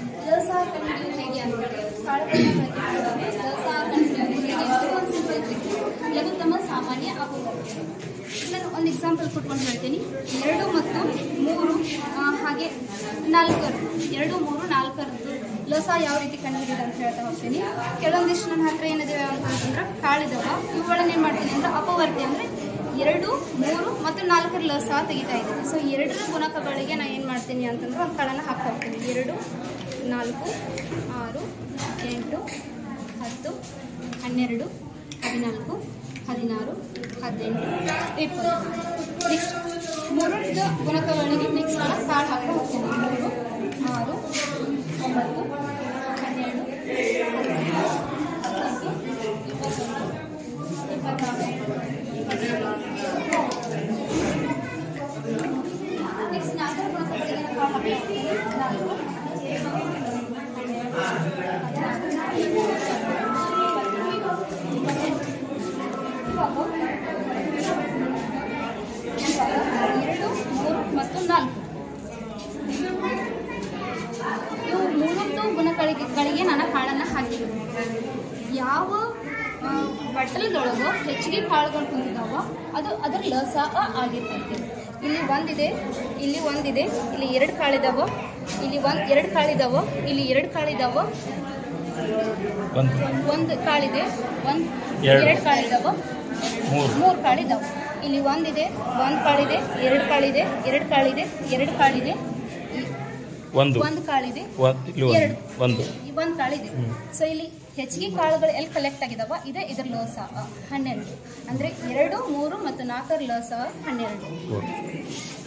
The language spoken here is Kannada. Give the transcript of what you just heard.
ಲಸ ಕಂಡುಹಿಡಿಯುವುದು ಹೇಗೆ ಅಂತ ಕಾಳುಗಳನ್ನ ಬಳಕೆ ಮಾಡಿ ಲಸ ಕಂಡುಹಿಡಿಯುವುದು ಹೇಗೆ ಅಂತ ಒಂದು ಸಿಂಪಲ್ ಟ್ರಿಕ್ ಲಘುತ್ತಮ ಸಾಮಾನ್ಯ ಅಪವರ್ತಿ ನಾನು ಒಂದು ಎಕ್ಸಾಂಪಲ್ ಕೊಟ್ಕೊಂಡು ಹೇಳ್ತೀನಿ ಎರಡು ಮತ್ತು ಮೂರು ಆ, ಹಾಗೆ ನಾಲ್ಕರು ಎರಡು ಮೂರು ನಾಲ್ಕರದ್ದು ಲಸ ಯಾವ ರೀತಿ ಕಂಡುಹಿಡಿಯೋದು ಅಂತ ಹೇಳ್ತಾ ಹೋಗ್ತೀನಿ ಕೆಲವೊಂದಿಷ್ಟು ನನ್ನ ಹತ್ರ ಏನಿದೆ ಅಂತಂದ್ರೆ ಕಾಳಿದವ ಇವುಗಳನ್ನ ಏನು ಮಾಡ್ತೀನಿ ಅಂದ್ರೆ ಅಪವರ್ತಿ ಅಂದರೆ ಎರಡು ಮೂರು ಮತ್ತು ನಾಲ್ಕರ ಲಸ ತೆಗಿತಾ ಇದ್ದೀನಿ ಸೊ ಎರಡರ ಗುಣಕಗಳಿಗೆ ನಾನು ಏನು ಮಾಡ್ತೀನಿ ಅಂತಂದ್ರೆ ಒಂದು ಕಾಳನ್ನು ಹಾಕ್ತಾ ಹೋಗ್ತೀನಿ ಎರಡು ನಾಲ್ಕು ಆರು ಎಂಟು ಹತ್ತು ಹನ್ನೆರಡು ಹದಿನಾಲ್ಕು ಹದಿನಾರು ಹದಿನೆಂಟು ಇಪ್ಪತ್ತು ನೆಕ್ಸ್ಟ್ ಮೂರರದ ಗುಣಕಗಳಿಗೆ ನೆಕ್ಸ್ಟ್ ನಾನು ಕಾಳು ಹಾಕ್ತಾ ಹೋಗ್ತೀನಿ ಮೂರು ಆರು ಒಂಬತ್ತು ಹನ್ನೆರಡು ಹದಿನೈದು ಹದಿನೆಂಟು ಇಪ್ಪತ್ತೊಂದು ಇಪ್ಪತ್ತಾರು ನೆಕ್ಸ್ಟ್ ನಾಲ್ಕರ ಗುಣಕಗಳಿಗೆ ನಾನು ಕಾಳು ಹಾಕ್ತಾ ಹೋಗ್ತೀನಿ ನಾಲ್ಕು ಎರಡು ಮೂರು ಮತ್ತು ನಾಲ್ಕು ಇವು ಮೂರೊಂದು ಗುಣಗಳಿಗೆ ಗಳಿಗೆ ನಾನು ಕಾಳನ್ನು ಹಾಕಿದ್ದೀನಿ ಯಾವ ಆ, ಬಟ್ಟಲದೊಳಗು ಹೆಚ್ಚಿಗೆ ಕಾಳುಗಳು ಕುಂತಿದ್ದಾವೋ ಅದು ಅದರ ಲಸ ಅ ಆಗಿರ್ತೈತಿ ಇಲ್ಲಿ ಒಂದಿದೆ ಇಲ್ಲಿ ಒಂದಿದೆ ಇಲ್ಲಿ ಎರಡು ಕಾಳಿದಾವೋ ಇಲ್ಲಿ ಒಂದು ಎರಡು ಕಾಳಿದಾವೋ ಇಲ್ಲಿ ಎರಡು ಕಾಳಿದಾವೋ ಒಂದು ಒಂದು ಕಾಳಿದೆ ಒಂದು ಎರಡು. ಎರಡು ಕಾಳಿದಾವೋ ಮೂರು ಮೂರು ಕಾಳಿದಾವೆ ಇಲ್ಲಿ ಒಂದಿದೆ ಒಂದು ಕಾಳಿದೆ ಎರಡು ಕಾಳಿದೆ ಎರಡು ಕಾಳಿದೆ ಎರಡು ಕಾಳಿದೆ ಒಂದು ಒಂದು ಕಾಳಿದೆ ಒಂದ್- ಇಲ್ಲಿ ಒಂದು ಎರಡು. ಒಂದು ಈ ಒಂದು ಕಾಳಿದೆ ಸೊ ಇಲ್ಲಿ ಹೆಚ್ಚಿಗೆ ಕಾಳುಗಳು ಎಲ್ಲಿ ಕಲೆಕ್ಟ್ ಆಗಿದಾವ ಇದೆ ಇದ್ರ ಲೋಸ ಅ, ಹನ್ನೆರಡು ಅಂದ್ರೆ ಎರಡು ಮೂರು ಮತ್ತು ನಾಲ್ಕರ ಲೋಸ ಹನ್ನೆರಡು ಓಕೆ